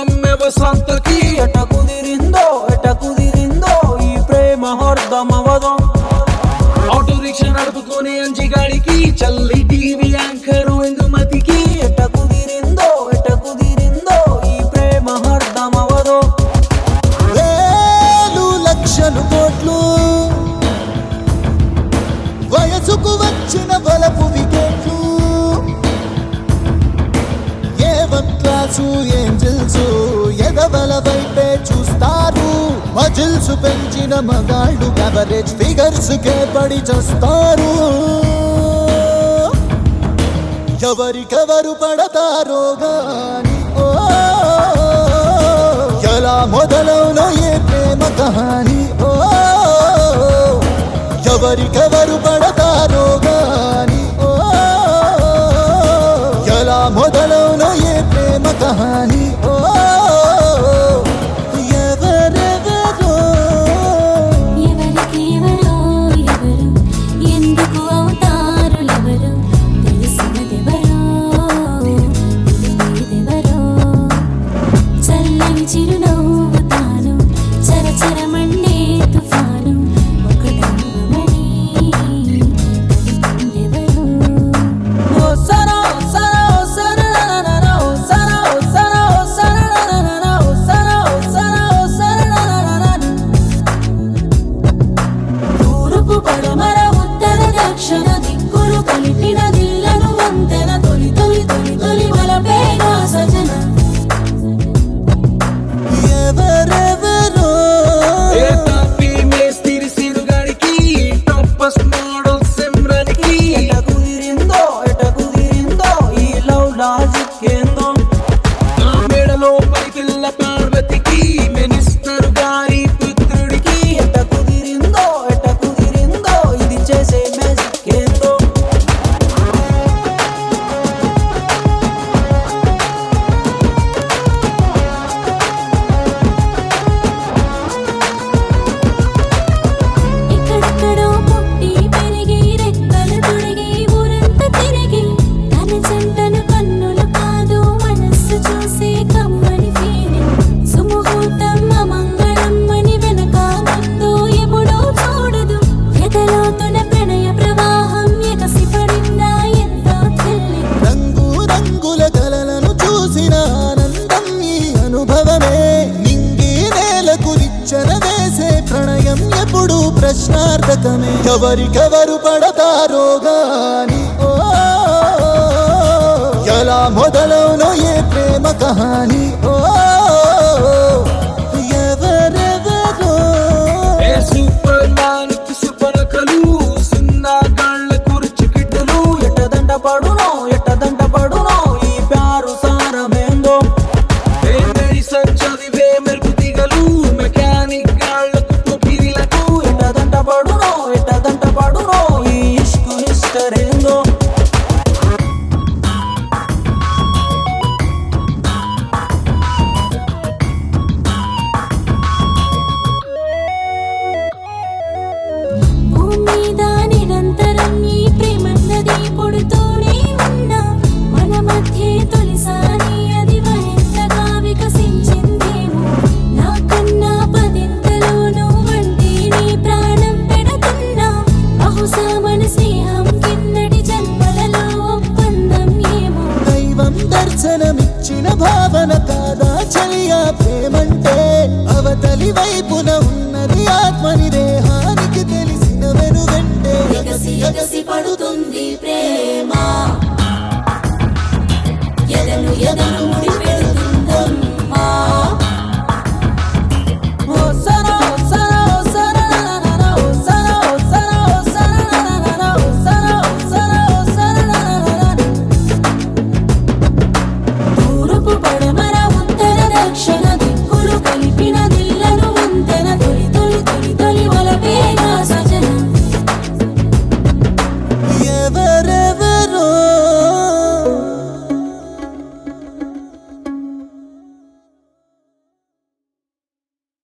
నమ్మె వసంతకి ఎట కుదిరిందో ఎట కుదిరిందో ఈ ప్రేమ హర్దమవదో ఆటో రిక్షా నడుపుకొని అంజిగాడికి చల్లి టీవీ యాంకర్ ఇందుమతికి ఎట కుదిరిందో ఎట కుదిరిందో ఈ ప్రేమ హర్దమవదో వేలు లక్షలు కోట్లు వయసుకు వచ్చిన వలపు వికెట్లు ఏ వన్ క్లాసు ఏంజల్స్ ఎదవల వైపే చూస్తారు మజిల్స్ పెంచిన మగాళ్ళు కవరేజ్ ఫిగర్స్ కే పడి చేస్తారు ఎవరికెవరు పడతారో గాని ఓ ఎలా మొదలవునో ఏ ప్రేమ కహాని ఓ ఎవరికెవరు పడతారో గాని ఓ ఎలా మొదలవునో ఏ ప్రేమ కహాని ఓ ఎవరెవరో ఎవరికి ఎవరో ఎవరు ఎందుకు అవుతారు ఎవరు తెలిసినదెవరో తెలియదెవరో చల్లని చిరునవ్వు తాను చరచరమండే తుఫాను ఒకటమ్మని కలిపిందెవరో ఓ సరా సరా ఓ సరననన ఓ సరా ఓ సరా ఓ సరననన ఓ సరా ఓ సరా ఓ సరననన తూర్పు పడమర ఉత్తర దక్షిణ దిక్కులు కలిపిన దిల్లను వంతెన తొలి తొలి తొలి తొలి బలపేగా సజన ఎవరెవరో ఏ తాపి మేస్తిరి సిరుగాడికి టాపస్ మోడల్ సిమ్రన్కి ఎట కుదిరిందో ఎట కుదిరిందో ఈ లవ్ లాజిక్ ఏందో నా మెడలో పై పిల్ల పార్వతికి మినిస్టర్ గారి పుత్రుడికి ఎట కుదిరిందో ఎట కుదిరిందో ఇది చేసే మ్యాజిక్ ఏందో ఎక్కడెక్కడో పుట్టి పెరిగి రెక్కలు తొడిగి ఊరంతా తిరిగి తన జంటను కన్నులు కాదు మనస్సు చూసే కమ్మని ఫీలింగ్ సుముహూర్తం అమంగళం అని వెనక ముందు ఎప్పుడూ చూడదు ఎదలోతున ప్రణయ ప్రవాహం ఎగసి పడిందా ఎంతో థ్రిల్లింగ్ రంగు రంగుల కలలను చూసిన ఆనందం ఈ అనుభవమే నింగి నేలకు నిచ్చెన వేసే ప్రణయం ఎప్పుడు ప్రశ్నార్థకమే ఎవరికెవరు పడతారో గాని ఓ ఎలా మొదలవునో ఏ ప్రేమ కహాని ఓ ఎవరెవరో ఏ సూపర్ మ్యాన్ సుపరకలు సున్నా గాళ్ళ కుర్చి కిడ్డలు ఎట్టదంట పడునో ఎట్టదంట పడునో ఈ ప్యారు సారమేందో వేడి సంచదివే మెరుపు తీగలు మెకానిక్ గాళ్ళకు పొపిరిలకు ఎట్టదంట పడునో ఎట్టదంట పడునో ఈ ఇష్కు హిస్టరేందో భూమి మీద నిరంతరం ఈ ప్రేమన్నది పుడుతూనే ఉన్నా మన మధ్య తొలిసారి అది మరింతగా వికసించిందేమో నాకన్నా పదింతలోనూ వంటి నీ ప్రాణం పెడుతున్నా బహుశా మన స్నేహం కిందటి జన్మలలో ఒప్పందం ఏమో దైవం దర్శనమిచ్చిన భావన కాదా చలియా ప్రేమంటే అవతలి వైపున ఉన్న